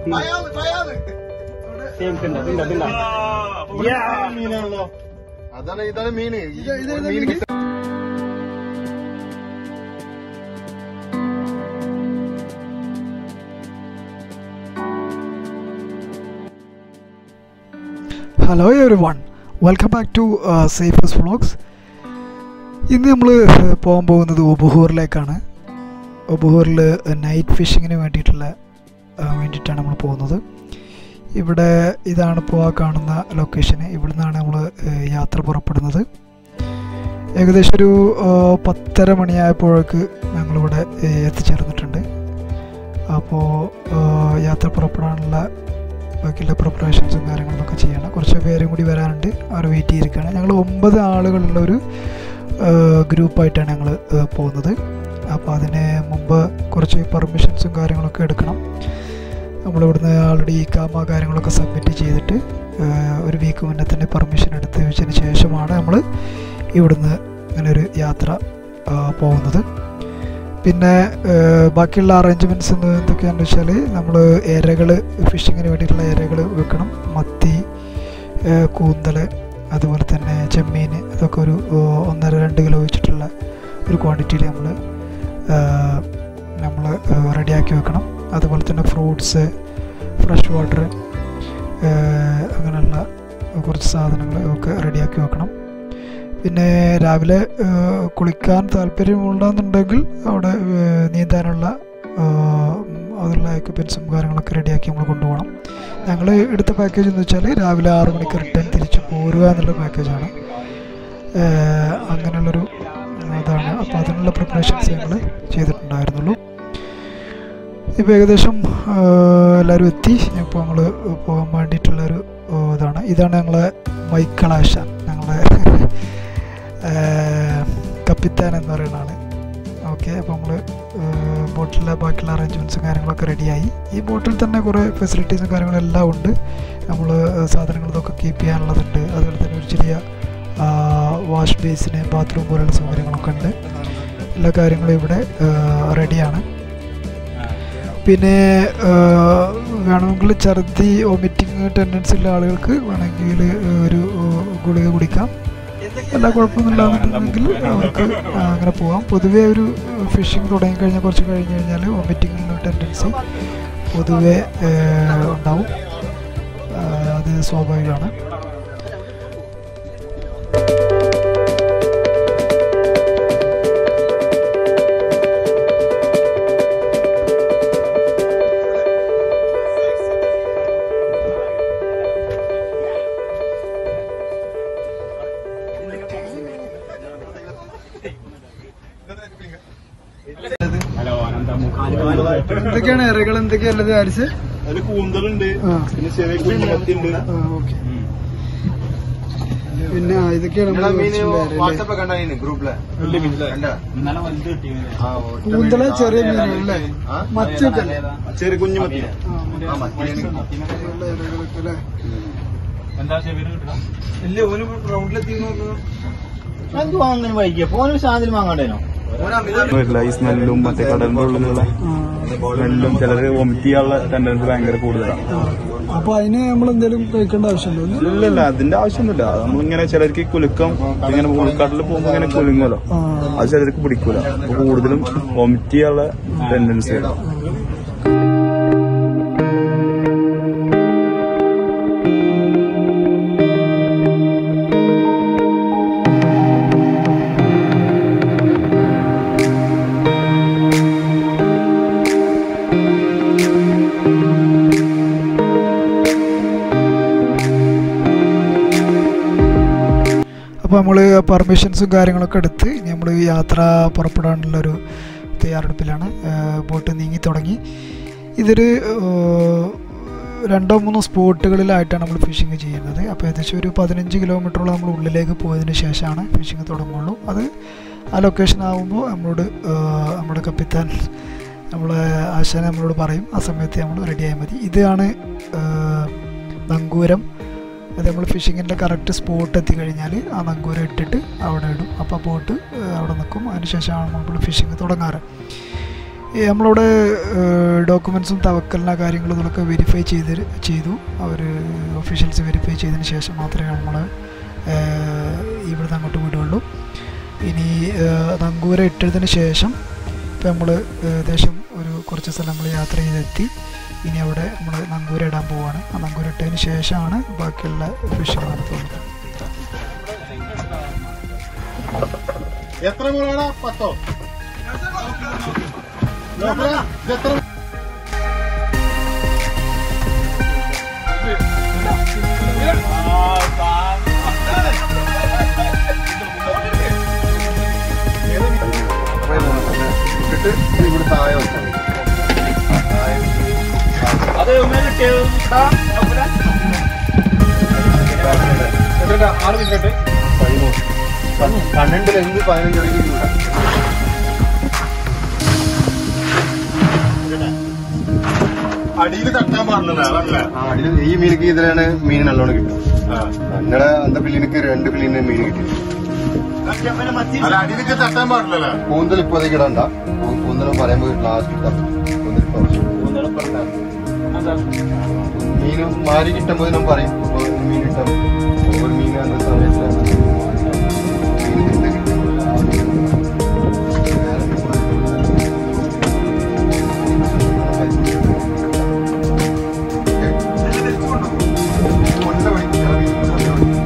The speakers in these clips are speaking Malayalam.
മീനാണല്ലോ അതാണ് ഇതാണ് മീന് ഈ മീന് കിട്ടാൻ hello everyone welcome back to Safa's vlogs ഇന്ന് നമ്മൾ പോകാൻ പോകുന്നത് ഒബുഹൂറിലേക്കാണ് ഒബുഹൂറിൽ നൈറ്റ് ഫിഷിങ്ങിന് വേണ്ടിയിട്ടുള്ള ആ, വേണ്ടിയിട്ടാണ് നമ്മൾ പോകുന്നത് ഇവിടെ ഇതാണ് ഇപ്പോൾ ആ കാണുന്ന ലൊക്കേഷന് ഇവിടെ നിന്നാണ് നമ്മൾ യാത്ര പുറപ്പെടുന്നത് ഏകദേശം ഒരു ആ, പത്തര മണിയായപ്പോഴേക്ക് ഞങ്ങളിവിടെ ഏ, എത്തിച്ചേർന്നിട്ടുണ്ട് അപ്പോൾ യാത്ര പുറപ്പെടാനുള്ള ബാക്കിയുള്ള പ്രിപ്പറേഷൻസും കാര്യങ്ങളൊക്കെ ചെയ്യണം കുറച്ച് പേരും കൂടി വരാനുണ്ട് അവർ വെയിറ്റ് ചെയ്തിരിക്കുകയാണ് ഞങ്ങൾ ഒമ്പത് ആളുകളുള്ള ഒരു ഗ്രൂപ്പായിട്ടാണ് ഞങ്ങൾ പോകുന്നത് അപ്പോൾ അതിന് മുമ്പ് കുറച്ച് പെർമിഷൻസും കാര്യങ്ങളൊക്കെ എടുക്കണം നമ്മളിവിടുന്ന് ആൾറെഡി ഈ കാമ കാര്യങ്ങളൊക്കെ സബ്മിറ്റ് ചെയ്തിട്ട് ആ, ഒരു വീക്ക് മുന്നേ തന്നെ പെർമിഷൻ എടുത്ത് വെച്ചതിന് ശേഷമാണ് നമ്മൾ ഇവിടുന്ന് ഇങ്ങനെ ഒരു യാത്ര ആ, പോകുന്നത് പിന്നെ ഏഹ്, ബാക്കിയുള്ള അറേഞ്ച്മെൻറ്റ്സ് എന്തൊക്കെയാണെന്ന് വെച്ചാൽ നമ്മൾ ഇരകൾ ഫിഷിങ്ങിന് വേണ്ടിയിട്ടുള്ള ഇരകൾ വെക്കണം മത്തി ഏഹ്, കൂന്തൽ അതുപോലെ തന്നെ ചെമ്മീൻ അതൊക്കെ ഒരു ഏഹ്, ഒന്നര രണ്ട് കിലോ വെച്ചിട്ടുള്ള ഒരു ക്വാണ്ടിറ്റിയിൽ നമ്മൾ നമ്മൾ റെഡിയാക്കി വെക്കണം അതുപോലെ തന്നെ ഫ്രൂട്ട്സ് ഫ്രഷ് വാട്ടർ അങ്ങനെയുള്ള കുറച്ച് സാധനങ്ങൾ ഒക്കെ റെഡിയാക്കി വെക്കണം പിന്നെ രാവിലെ ഏഹ്, കുളിക്കാൻ താല്പര്യമുണ്ടെന്നുണ്ടെങ്കിൽ അവിടെ ഏഹ്, നീന്താനുള്ള ഏഹ്, അതിലുള്ള എക്യുപ്മെൻസും കാര്യങ്ങളൊക്കെ റെഡിയാക്കി നമ്മൾ കൊണ്ടുപോകണം ഞങ്ങൾ എടുത്ത പാക്കേജ് എന്ന് വെച്ചാൽ രാവിലെ ആറ് മണിക്ക് റിട്ടേൺ തിരിച്ച് പോരുക എന്നുള്ള പാക്കേജാണ് ഏഹ്, അങ്ങനെയുള്ളൊരു ഇതാണ് അപ്പോൾ അതിനുള്ള പ്രിപ്പറേഷൻസ് ഞങ്ങൾ ചെയ്തിട്ടുണ്ടായിരുന്നുള്ളൂ ഇപ്പോൾ ഏകദേശം ഏഹ്, എല്ലാവരും എത്തി ഇപ്പോൾ ഞങ്ങൾ പോകാൻ വേണ്ടിയിട്ടുള്ളൊരു ഏഹ്, ഇതാണ് ഇതാണ് ഞങ്ങളെ മൈക്കളാശ ഞങ്ങളെ ഏഹ്, കപ്പിത്താൻ എന്ന് പറയുന്ന ആള് ഓക്കെ അപ്പോൾ നമ്മൾ ബോട്ടിലെ ബാക്കിയുള്ള അറേഞ്ച്മെൻറ്റ്സും കാര്യങ്ങളൊക്കെ റെഡിയായി ഈ ബോട്ടിൽ തന്നെ കുറേ ഫെസിലിറ്റീസും കാര്യങ്ങളും എല്ലാം ഉണ്ട് നമ്മൾ സാധനങ്ങൾ ഇതൊക്കെ കീപ്പ് ചെയ്യാനുള്ളതുണ്ട് അതുപോലെ തന്നെ ഒരു ചെറിയ വാഷ് ബേസിന് ബാത്റൂം പോലുള്ള സൗകര്യങ്ങളൊക്കെ ഉണ്ട് എല്ലാ കാര്യങ്ങളും ഇവിടെ റെഡിയാണ് പിന്നെ ഏഹ്, വേണമെങ്കിൽ ഛർദി വോമിറ്റിംഗ് ടെൻഡൻസി ഉള്ള ആളുകൾക്ക് വേണമെങ്കിൽ ഒരു ഏഹ്, ഗുളിക കുടിക്കാം എല്ലാ കുഴപ്പമൊന്നുമില്ലാന്നുണ്ടെങ്കിൽ അവർക്ക് ആ, അങ്ങനെ പോകാം പൊതുവേ ഒരു ഫിഷിംഗ് തുടങ്ങിക്കഴിഞ്ഞാൽ കുറച്ച് കഴിഞ്ഞ് കഴിഞ്ഞാൽ വോമിറ്റിംഗ് ടെൻഡൻസി പൊതുവേ ഏഹ്, ഉണ്ടാവും ആ, അത് സ്വാഭാവികമാണ് എന്തൊക്കെയാണ് ഇറകൾ എന്തൊക്കെയല്ലത് ആരിച്ച് അതില് കൂന്തലുണ്ട് ആ. പിന്നെ ചെറിയ കുഞ്ഞുമത്തി ഉണ്ട് ഓക്കെ പിന്നെ ആ, ഇതൊക്കെയാണ് നിങ്ങളെ നമ്മള് മീന് കുറച്ച് പേര് വാട്സപ്പ് കണ്ടാ ഗ്രൂപ്പിലെ കണ്ടാ? ആ, ഒറ്റ കൂന്തള മീനാ. ചെറിയ മീനല്ലേ ആ? മത്തിയൊക്കെ അല്ലേ ചെറിയ കുഞ്ഞുമത്തി ആ, മതി. ആ മത്തിയാണ് ചെറിയുള്ള ഇരകളൊക്കെ അല്ലേ എന്ത് വാങ്ങാൻ വൈകിയ ഫോണിൽ സാധനം വാങ്ങണ്ടേനോ വരില്ല ഈ സ്മെല്ലും മറ്റേ കടലിന്റെ ഉള്ളിലുള്ള സ്മെല്ലും ചിലര് വൊമിറ്റ് ചെയ്യാനുള്ള ടെൻഡൻസി ഭയങ്കര കൂടുതലാണ് അപ്പൊ അതിന് നമ്മൾ എന്തെങ്കിലും കഴിക്കേണ്ട ആവശ്യമുണ്ടോ ഇല്ലല്ല അതിന്റെ ആവശ്യമൊന്നുമില്ല നമ്മളിങ്ങനെ ചിലർക്ക് ഈ കുലുക്കം ഇങ്ങനെ ഉൾക്കടലിൽ പോകുമ്പോൾ ഇങ്ങനെ കുലുങ്ങുമല്ലോ ആ അത് ചിലർക്ക് പിടിക്കൂല അപ്പൊ കൂടുതലും വൊമിറ്റ് ചെയ്യാനുള്ള ടെൻഡൻസി അപ്പോൾ നമ്മൾ പെർമിഷൻസും കാര്യങ്ങളൊക്കെ എടുത്ത് ഇനി നമ്മൾ യാത്ര പുറപ്പെടാനുള്ളൊരു തയ്യാറെടുപ്പിലാണ് ഏഹ് ബോട്ട് നീങ്ങി തുടങ്ങി ഇതൊരു ഏഹ്, രണ്ടോ മൂന്നോ സ്പോട്ടുകളിലായിട്ടാണ് നമ്മൾ ഫിഷിങ് ചെയ്യുന്നത് അപ്പോൾ ഏകദേശം ഒരു പതിനഞ്ച് കിലോമീറ്ററോളം നമ്മൾ ഉള്ളിലേക്ക് പോയതിന് ശേഷമാണ് ഫിഷിങ് തുടങ്ങുള്ളൂ അത് ആ ലൊക്കേഷൻ ആകുമ്പോൾ നമ്മളോട് ഏഹ്, നമ്മുടെ കപ്പിത്താൻ നമ്മളെ ആശാൻ നമ്മളോട് പറയും ആ സമയത്ത് നമ്മൾ റെഡി ആയാൽ മതി ഇതാണ് ഏഹ്, നങ്കൂരം അത് നമ്മൾ ഫിഷിങ്ങിൻ്റെ കറക്റ്റ് സ്പോട്ട് എത്തിക്കഴിഞ്ഞാൽ ആ നങ്കൂരം ഇട്ടിട്ട് അവിടെ ഇടും അപ്പോൾ ബോട്ട് അവിടെ നിൽക്കും അതിനുശേഷമാണ് നമ്മൾ ഫിഷിങ് തുടങ്ങാറ് ഈ നമ്മളവിടെ ഡോക്യുമെൻസും തവക്കലിന കാര്യങ്ങളും ഇതൊക്കെ വെരിഫൈ ചെയ്ത് ചെയ്തു അവർ ഒഫീഷ്യൽസ് വെരിഫൈ ചെയ്തതിന് ശേഷം മാത്രമേ നമ്മൾ ഇവിടുന്ന് അങ്ങോട്ട് വിടുകയുള്ളൂ ഇനി നങ്കൂര ഇട്ടതിന് ശേഷം ഇപ്പം നമ്മൾ ഏകദേശം ഒരു കുറച്ച് സ്ഥലം നമ്മൾ യാത്ര ചെയ്തെത്തി ഇനി അവിടെ നമ്മൾ നങ്കൂര ഇടാൻ പോവാണ് ആ നങ്കൂര ഇട്ടതിന് ശേഷമാണ് ബാക്കിയുള്ള ഫിഷിങ് നടത്തുന്നത് എത്ര മുളകാ പത്തോ നോക്കടാ, ഇത് എത്ര ഇട്ടിട്ട് ഇവിടെ താഴെ വെച്ചാൽ മതി. താഴെ വെച്ച് അത് ഉമ്മേനെ കേൾക്കാ പതിമൂന്ന്. പന്ത്രണ്ടിൽ എന്ത് പതിനഞ്ച് മണിക്ക് ഇവിടെ അടിയിൽ തട്ടാൻ പാടില്ല അതല്ല ആ അടിയിൽ ഈ മീനിക്ക് ഇതിലാണ് മീൻ നല്ലോണം കിട്ടും അന്നടെ അന്ത പിള്ളിനക്ക് രണ്ട് പിള്ളിന് മീൻ കിട്ടി അല്ല അടിയിലേക്ക് തട്ടാൻ പാടില്ലല്ലോ കൂന്തൽ ഇപ്പോഴത്തേക്ക് ഇടണ്ട കൂ- കൂന്തൽ പറയുമ്പോൾ ലാസ്റ്റ് ഇട്ടാ കൂന്തൽ ഇപ്പൊ മീൻ മാറി കിട്ടുമ്പോൾ നമ്മൾ പറയും അപ്പൊ ഒരു മീൻ ഇട്ടാൽ ഒരു മീൻ അന്ന സമയത്ത് മീൻ തിന്ന് കിട്ടും. കൊണ്ട വഴിക്ക് ഇറങ്ങി കൊണ്ട വഴിക്ക്.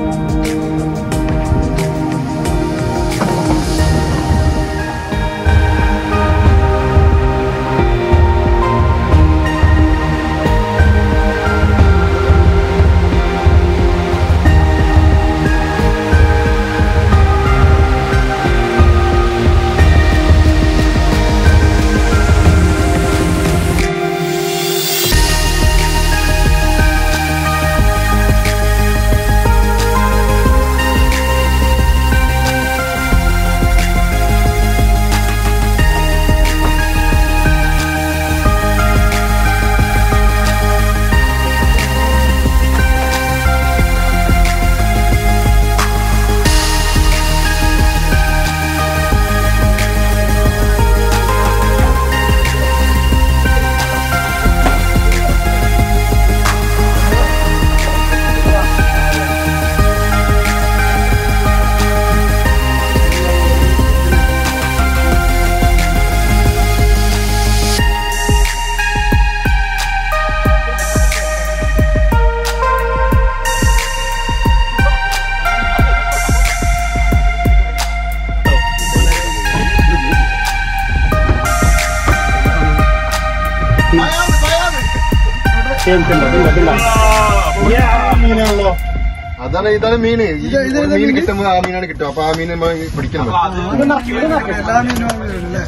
മീനാണല്ലോ അതാണ് ഇതാണ് മീന് ഈ ഒരു മീൻ കിട്ടുമ്പോൾ ആ മീനാണ് കിട്ടും അപ്പൊ ആ മീൻ നമ്മൾ പിടിക്കണം എല്ലാ മീനും അല്ലേ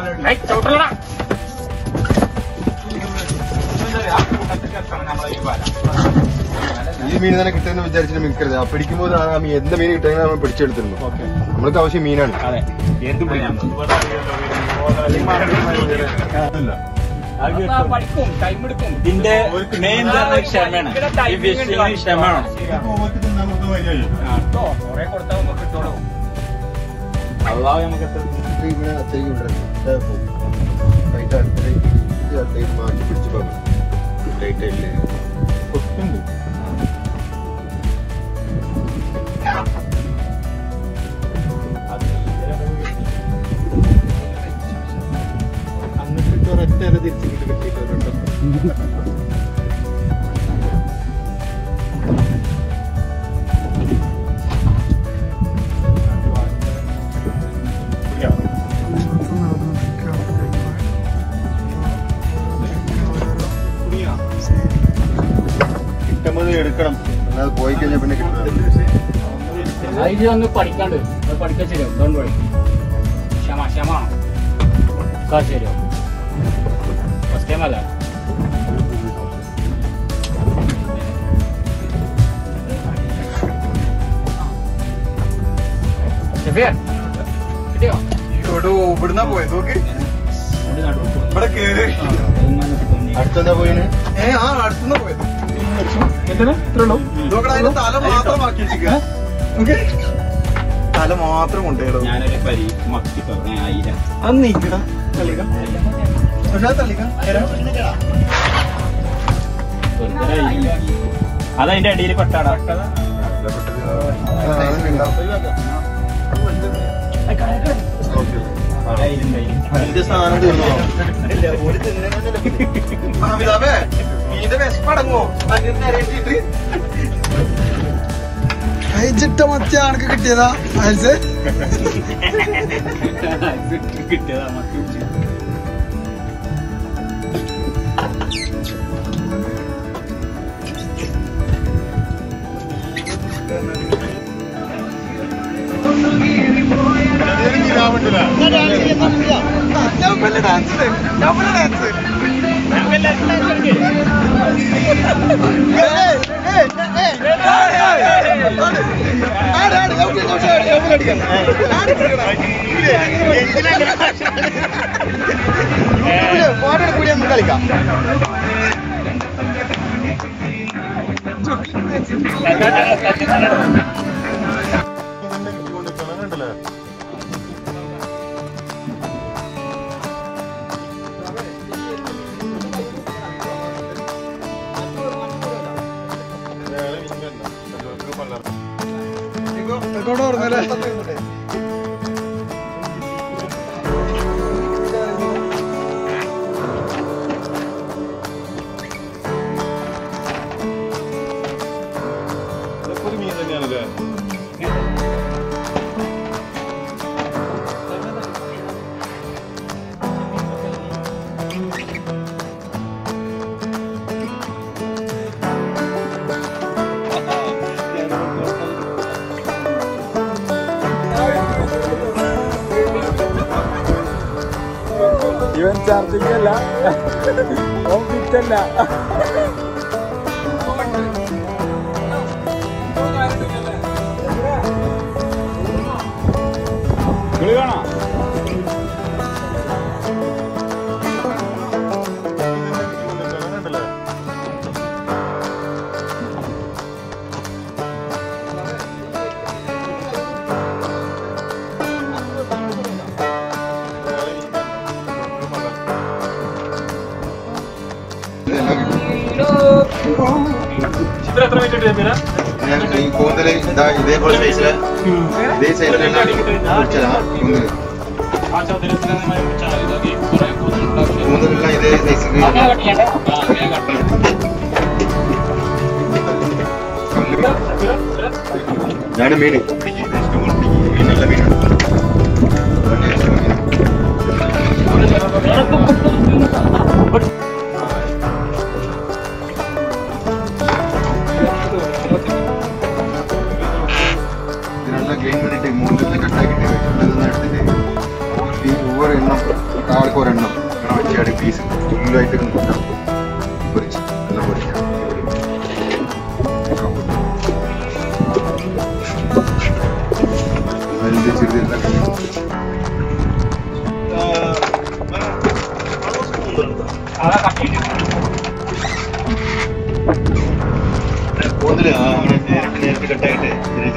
ഈ മീൻ തന്നെ കിട്ടുമെന്ന് വിചാരിച്ചിട്ട് മിക്കരുത് ആ പിടിക്കുമ്പോൾ ആ മീൻ എന്ത് മീൻ കിട്ടുമെങ്കിൽ നമ്മൾ പിടിച്ചെടുത്തിരുന്നു നമ്മൾക്ക് ആവശ്യം മീനാണ് പഠിക്കും ടൈം എടുക്കും ഇതിന്റെ മെയിൻ ക്ഷമയാണ് ഈ ഫിഷിന് ക്ഷമയാണ് കൊറേ കൊടുത്താൽ നമുക്ക് കിട്ടുള്ളൂ അള്ളാഹ് നമുക്ക് എത്ര ഇത് ഇങ്ങനെ അത്തേക്ക് വിടരുത് ടൈറ്റ് അടുത്തേക്ക് ഇത് അടുത്തേക്ക് മാറ്റി പിടിച്ച് പോകും ടൈറ്റ് ഇല്ലേ എന്നിട്ട് ഒരൊറ്റ ഇല തിരിച്ചിട്ട് കിട്ടിയിട്ട് കിട്ടുമ്പോൾ എടുക്കണം അല്ലാതെ പോയി കഴിഞ്ഞാൽ പിന്നെ കിട്ടില്ല ഇത് ഒന്ന് പഠിക്കാണ്ട് അത് പഠിക്കാൻ ശരിയാവും ഡോണ്ട് വറി ക്ഷമ ക്ഷമ ഒക്കെ ശരിയാവും ഫസ്റ്റ് ടൈം അല്ല ഷഫീർ കിട്ടിയോ ഇവിടുന്നാ പോയത് നോക്ക് ഒരു നടു. ഇവിടെ കേറി ആ, അതൊന്നും തോന്നി. അടുത്തെന്താ പോയിന് ഏ ആ അടുത്തുനിന്ന് പോയത് എത്ര? ഇത്രേ ഉള്ളൂ? നോക്കടാ അതിന്റെ തല മാത്രം ബാക്കി വെച്ചിരിക്കുക തല മാത്രം കൊണ്ടുപോയിടും ഞാനൊരു പരി മത്തി പറഞ്ഞു ആയിരം അത് നീക്കട തള്ളിക്ക പക്ഷേ തള്ളിക്ക അതതിന്റെ അടിയിൽ പെട്ടാടാ എന്റെ സാധനം തീർന്നോ അമിതാഭേ നീന്റെ വിശപ്പടങ്ങോ അങ്ങനെ നിരട്ടിട്ട് അയച്ചിട്ട മത്തി ആണക്ക് കിട്ടിയതാ അയച്ച് കിട്ടിയതാ മത്തി ഡാൻസ് ഡാൻസ് കൂടി നമുക്ക് കളിക്കാം റെക്കോർഡ് ഓർമ്മല്ലേ ഒരു മീൻ തന്നെയാണല്ലേ ഇവൻ ചാർജിങ് അല്ല ഓൻ ഫിറ്റല്ല കളി കാണാം ഈ കൂന്തല് ഇതാ ഇതേപോലെ സൈസില് ഇതേ സൈസില് പിടിച്ചതാ കൂന്തല് കൂന്തലെല്ലാം ഇതേ സൈസില് ഇതാണ് മീൻ മീനുള്ള മീനാണ് ഇതിനെല്ലാം ക്ലീൻ பண்ணிட்டு മൂന്നിൽ കട്ടാക്കിട്ട് ഇതൊന്ന് എടുത്തിട്ട് ഈ ഒവ്വൊരു എണ്ണം ആൾക്ക് ഒരെണ്ണം അങ്ങനെ വെച്ചാടി പീസ് ഫുള്ളായിട്ട് കൊണ്ടാവും പൊരിച്ച് എല്ലാം പൊരിക്കാം വലുത് ചെറുതെല്ലാം കൂന്തല് ആ അങ്ങനെ നേരിട്ട് നേരിട്ട് കട്ടാക്കിട്ട് ഇതിനെ